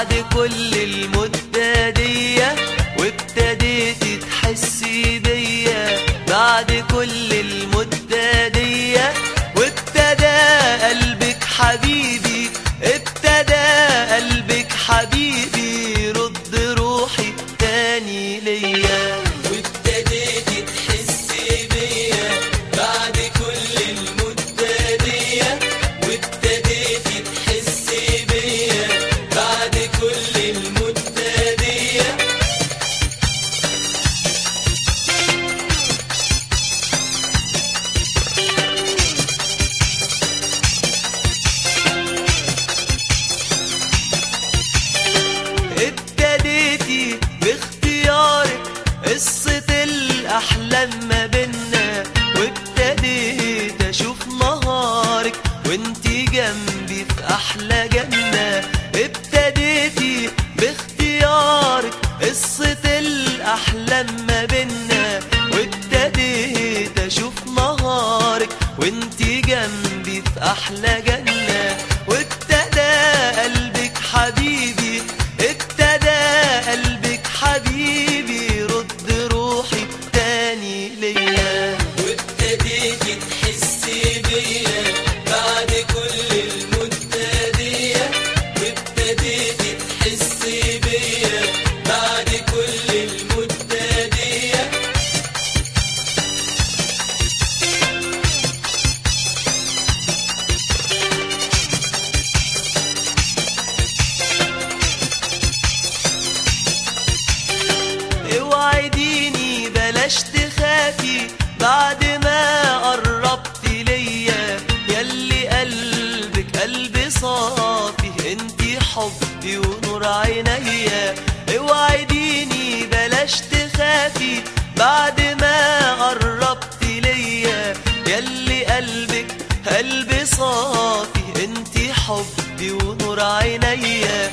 بعد كل المدة دي وابتديتي تحسي بيا بعد كل المدة دي وابتدى قلبك حبيبي ابتدى قلبك حبيبي رد روحي تاني ليا وابتديتي تحسي بيا بعد كل المدة دي وابتديتي تحسي بيا بعد كل المدة دي ابتديتي باختيارك قصة الأحلام ما بينا وابتديت أشوف نهارك وانتي جنبي في أحلى جنة ابتديتي باختيارك قصة الأحلام ما بينا وابتديت أشوف نهارك وانتي جنبي في أحلى جنة وابتدى قلبك حبيبي ابتدى قلبك حبيبي رد روحي تاني ليا وابتديتي تحسي بيا بعد كل المدة دي وابتديتي تحسي بيا بعد كل المدة دي اوعديني بلاش تخافي بعد ما قربت ليا ياللي قلبك قلبي صافي انتي حبي ونور عينيا اوعديني بلاش تخافي بعد ما قربت ليا ياللي قلبك قلبي صافي انتي حبي ونور عينيا